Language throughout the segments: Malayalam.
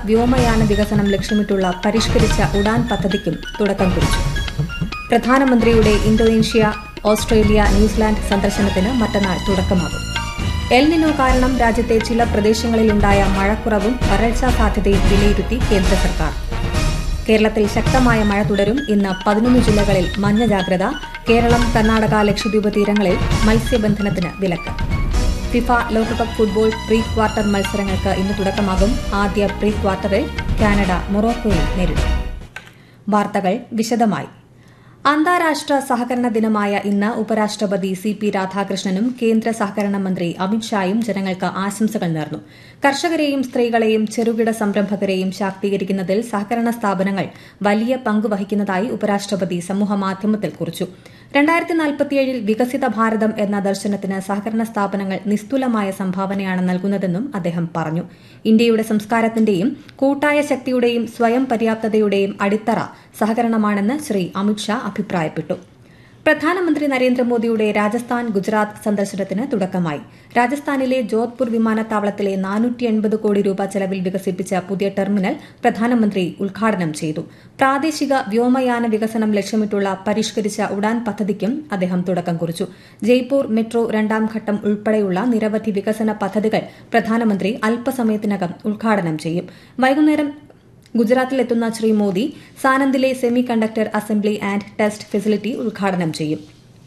വ്യോമയാന വികസനം ലക്ഷ്യമിട്ടുള്ള പരിഷ്കരിച്ച ഉഡാൻ പദ്ധതിക്കും തുടക്കം കുറിച്ചു പ്രധാനമന്ത്രിയുടെ ഇന്തോനേഷ്യ ഓസ്ട്രേലിയ ന്യൂസിലാൻഡ് സന്ദർശനത്തിന് മറ്റന്നാൾ തുടക്കമാകും എൽനിനോ കാരണം രാജ്യത്തെ ചില പ്രദേശങ്ങളിലുണ്ടായ മഴക്കുറവും വരൾച്ചാ സാധ്യതയും വിലയിരുത്തി കേന്ദ്ര സർക്കാർ കേരളത്തിൽ ശക്തമായ മഴ തുടരും ഇന്ന് പതിനൊന്ന് ജില്ലകളിൽ മഞ്ഞ ജാഗ്രത കേരളം കർണാടക ലക്ഷദ്വീപ് തീരങ്ങളിൽ മത്സ്യബന്ധനത്തിന് വിലക്ക് ഫിഫ ലോകകപ്പ് ഫുട്ബോൾ പ്രീ ക്വാർട്ടർ മത്സരങ്ങൾക്ക് ഇന്ന് തുടക്കമാകും ആദ്യ പ്രീ ക്വാർട്ടറിൽ കാനഡ മൊറോക്കോയെ നേരിടും വാർത്തകൾ വിശദമായി അന്താരാഷ്ട്ര സഹകരണ ദിനമായ ഇന്ന് ഉപരാഷ്ട്രപതി സി പി രാധാകൃഷ്ണനും കേന്ദ്ര സഹകരണ മന്ത്രി അമിത്ഷായും ജനങ്ങൾക്ക് ആശംസകൾ നേർന്നു കർഷകരെയും സ്ത്രീകളെയും ചെറുകിട സംരംഭകരെയും ശാക്തീകരിക്കുന്നതിൽ സഹകരണ സ്ഥാപനങ്ങൾ വലിയ പങ്ക് വഹിക്കുന്നതായി ഉപരാഷ്ട്രപതി സമൂഹമാധ്യമത്തിൽ കുറിച്ചു രണ്ടായിരത്തി നാൽപ്പത്തിയേഴിൽ വികസിത ഭാരതം എന്ന ദർശനത്തിന് സഹകരണ സ്ഥാപനങ്ങൾ നിസ്തുലമായ സംഭാവനയാണ് നൽകുന്നതെന്നും അദ്ദേഹം പറഞ്ഞു ഇന്ത്യയുടെ സംസ്കാരത്തിന്റെയും കൂട്ടായ ശക്തിയുടെയും സ്വയം പര്യാപ്തതയുടെയും അടിത്തറ സഹകരണമാണെന്ന് ശ്രീ അമിത്ഷാ അഭിപ്രായപ്പെട്ടു പ്രധാനമന്ത്രി നരേന്ദ്രമോദിയുടെ രാജസ്ഥാൻ ഗുജറാത്ത് സന്ദർശനത്തിന് തുടക്കമായി രാജസ്ഥാനിലെ ജോധ്പൂർ വിമാനത്താവളത്തിലെ നാനൂറ്റി എൺപത് കോടി രൂപ ചെലവിൽ വികസിപ്പിച്ച പുതിയ ടെർമിനൽ പ്രധാനമന്ത്രി ഉദ്ഘാടനം ചെയ്തു പ്രാദേശിക വ്യോമയാന വികസനം ലക്ഷ്യമിട്ടുള്ള പരിഷ്കരിച്ച ഉഡാൻ പദ്ധതിക്കും അദ്ദേഹം തുടക്കം കുറിച്ചു ജയ്പൂർ മെട്രോ രണ്ടാം ഘട്ടം ഉൾപ്പെടെയുള്ള നിരവധി വികസന പദ്ധതികൾ പ്രധാനമന്ത്രി അല്പസമയത്തിനകം ഉദ്ഘാടനം ചെയ്യും വൈകുന്നേരം ഗുജറാത്തിലെത്തുന്ന ശ്രീ മോദി സാനന്ദിലെ semiconductor assembly and test facility ഉദ്ഘാടനം ചെയ്യും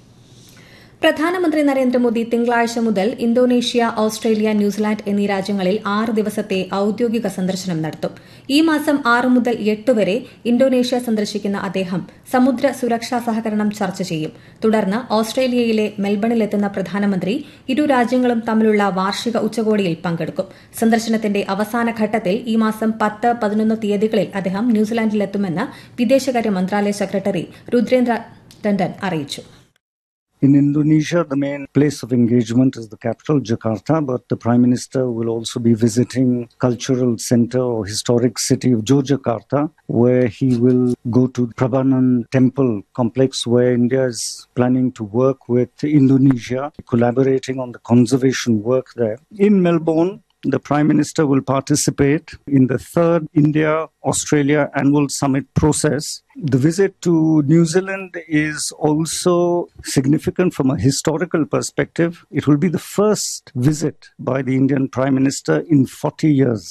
പ്രധാനമന്ത്രി നരേന്ദ്രമോദി തിങ്കളാഴ്ച മുതൽ ഇന്തോനേഷ്യ ഓസ്ട്രേലിയ ന്യൂസിലാൻഡ് എന്നീ രാജ്യങ്ങളിൽ ആറ് ദിവസത്തെ ഔദ്യോഗിക സന്ദർശനം നടത്തും ഈ മാസം ആറ് മുതൽ എട്ട് വരെ ഇന്തോനേഷ്യ സന്ദർശിക്കുന്ന അദ്ദേഹം സമുദ്ര സുരക്ഷാ സഹകരണം ചർച്ച ചെയ്യും തുടർന്ന് ഓസ്ട്രേലിയയിലെ മെൽബണിലെത്തുന്ന പ്രധാനമന്ത്രി ഇരു രാജ്യങ്ങളും തമ്മിലുള്ള വാർഷിക ഉച്ചകോടിയിൽ പങ്കെടുക്കും സന്ദർശനത്തിന്റെ അവസാന ഘട്ടത്തിൽ ഈ മാസം പത്ത് പതിനൊന്ന് തീയതികളിൽ അദ്ദേഹം ന്യൂസിലാൻഡിലെത്തുമെന്ന് വിദേശകാര്യ മന്ത്രാലയ സെക്രട്ടറി രുദ്രേന്ദ്ര ടണ്ടൻ അറിയിച്ചു In Indonesia, the main place of engagement is the capital, Jakarta, but the Prime Minister will also be visiting cultural center or historic city of Yogyakarta, where he will go to Prabanan Temple complex, where India is planning to work with Indonesia, collaborating on the conservation work there. In Melbourne, the Prime Minister will participate in the third India Australia annual summit process. The visit to New Zealand is also significant from a historical perspective. It will be the first visit by the Indian Prime Minister in 40 years.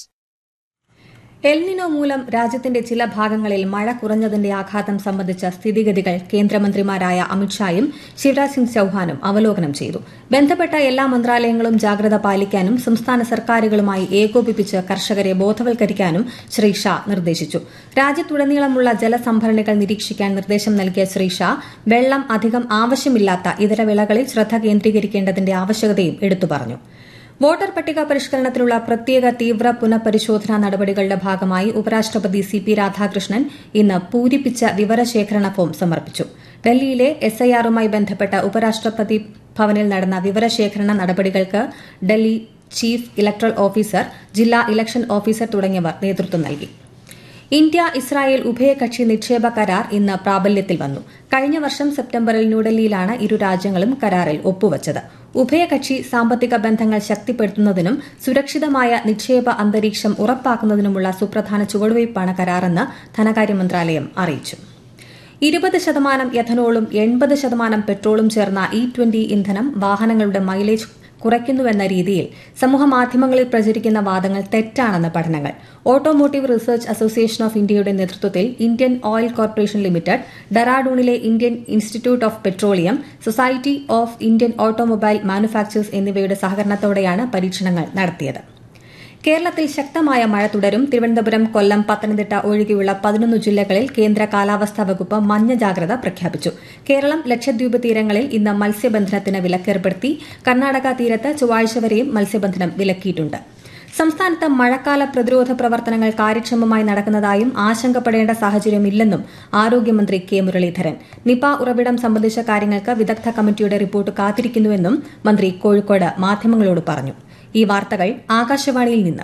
El Nino മൂലം രാജ്യത്തിന്റെ ചില ഭാഗങ്ങളിൽ മഴ കുറഞ്ഞതിന്റെ ആഘാതം സംബന്ധിച്ച സ്ഥിതിഗതികൾ കേന്ദ്രമന്ത്രിമാരായ അമിത്ഷായും ശിവരാജ് സിംഗ് ചൌഹാനും അവലോകനം ചെയ്തു ബന്ധപ്പെട്ട എല്ലാ മന്ത്രാലയങ്ങളും ജാഗ്രത പാലിക്കാനും സംസ്ഥാന സർക്കാരുകളുമായി ഏകോപിപ്പിച്ച് കർഷകരെ ബോധവൽക്കരിക്കാനും ശ്രീ ഷാ നിർദ്ദേശിച്ചു രാജ്യത്തുടനീളമുള്ള ജലസംഭരണികൾ നിരീക്ഷിക്കാൻ നിർദ്ദേശം നൽകിയ ശ്രീ ഷാ വെള്ളം അധികം ആവശ്യമില്ലാത്ത ഇതര വിളകളിൽ ശ്രദ്ധ കേന്ദ്രീകരിക്കേണ്ടതിന്റെ ആവശ്യകതയും എടുത്തു പറഞ്ഞു വോട്ടർ പട്ടിക പരിഷ്കരണത്തിനുള്ള പ്രത്യേക തീവ്ര പുനഃപരിശോധനാ നടപടികളുടെ ഭാഗമായി ഉപരാഷ്ട്രപതി സി പി രാധാകൃഷ്ണൻ ഇന്ന് പൂരിപ്പിച്ച വിവരശേഖരണ ഫോം സമർപ്പിച്ചു ഡൽഹിയിലെ എസ്ഐആറുമായി ബന്ധപ്പെട്ട് ഉപരാഷ്ട്രപതി ഭവനിൽ നടന്ന വിവരശേഖരണ നടപടികൾക്ക് ഡൽഹി ചീഫ് ഇലക്ടറൽ ഓഫീസർ ജില്ലാ ഇലക്ഷൻ ഓഫീസർ തുടങ്ങിയവർ നേതൃത്വം നൽകി ഇന്ത്യ ഇസ്രായേൽ ഉഭയകക്ഷി നിക്ഷേപ കരാർ ഇന്ന് പ്രാബല്യത്തിൽ വന്നു കഴിഞ്ഞ വർഷം സെപ്റ്റംബറിൽ ന്യൂഡൽഹിയിലാണ് ഇരു രാജ്യങ്ങളും കരാറിൽ ഒപ്പുവച്ചത് ഉഭയകക്ഷി സാമ്പത്തിക ബന്ധങ്ങൾ ശക്തിപ്പെടുത്തുന്നതിനും സുരക്ഷിതമായ നിക്ഷേപ അന്തരീക്ഷം ഉറപ്പാക്കുന്നതിനുമുള്ള സുപ്രധാന ചുവടുവയ്പ്പാണ് കരാറെന്ന് ധനകാര്യ മന്ത്രാലയം അറിയിച്ചു ഇരുപത് ശതമാനം എഥനോളും എൺപത് ശതമാനം പെട്രോളും ചേർന്ന ഇ ട്വന്റി ഇന്ധനം വാഹനങ്ങളുടെ മൈലേജ് കുറയ്ക്കുന്നുവെന്ന രീതിയിൽ സമൂഹമാധ്യമങ്ങളിൽ പ്രചരിക്കുന്ന വാദങ്ങൾ തെറ്റാണെന്ന് പഠനങ്ങൾ ഓട്ടോമോട്ടീവ് റിസർച്ച് അസോസിയേഷൻ ഓഫ് ഇന്ത്യയുടെ നേതൃത്വത്തിൽ ഇന്ത്യൻ ഓയിൽ കോർപ്പറേഷൻ ലിമിറ്റഡ് ഡെറാഡൂണിലെ Indian institute of petroleum society of Indian automobile manufacturers എന്നിവയുടെ സഹകരണത്തോടെയാണ് പരീക്ഷണങ്ങൾ നടത്തിയത് കേരളത്തിൽ ശക്തമായ മഴ തുടരും തിരുവനന്തപുരം കൊല്ലം പത്തനംതിട്ട ഒഴികെയുള്ള പതിനൊന്ന് ജില്ലകളിൽ കേന്ദ്ര കാലാവസ്ഥാ വകുപ്പ് മഞ്ഞ ജാഗ്രത പ്രഖ്യാപിച്ചു കേരളം ലക്ഷദ്വീപ് തീരങ്ങളിൽ ഇന്ന് മത്സ്യബന്ധനത്തിന് വിലക്കേർപ്പെടുത്തി കർണാടക തീരത്ത് ചൊവ്വാഴ്ച വരെയും മത്സ്യബന്ധനം വിലക്കിയിട്ടുണ്ട് സംസ്ഥാനത്ത് മഴക്കാല പ്രതിരോധ പ്രവർത്തനങ്ങൾ കാര്യക്ഷമമായി നടക്കുന്നതായും ആശങ്കപ്പെടേണ്ട സാഹചര്യമില്ലെന്നും ആരോഗ്യമന്ത്രി കെ മുരളീധരൻ നിപ ഉറവിടം സംബന്ധിച്ച കാര്യങ്ങൾക്ക് വിദഗ്ധ കമ്മിറ്റിയുടെ റിപ്പോർട്ട് കാത്തിരിക്കുന്നുവെന്നും മന്ത്രി കോഴിക്കോട് മാധ്യമങ്ങളോട് പറഞ്ഞു ഈ വാർത്തകൾ ആകാശവാണിയിൽ നിന്ന്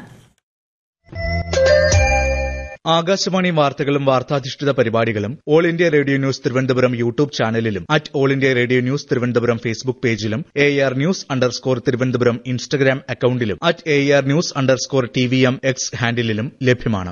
ആകാശവാണി വാർത്തകളും വാർത്താധിഷ്ഠിത പരിപാടികളും all India radio news Thiruvananthapuram YouTube ചാനലിലും at all India radio news Thiruvananthapuram Facebook പേജിലും A R news underscore Thiruvananthapuram Instagram അക്കൌണ്ടിലും at A R news underscore T V M X ഹാൻഡിലും ലഭ്യമാണ്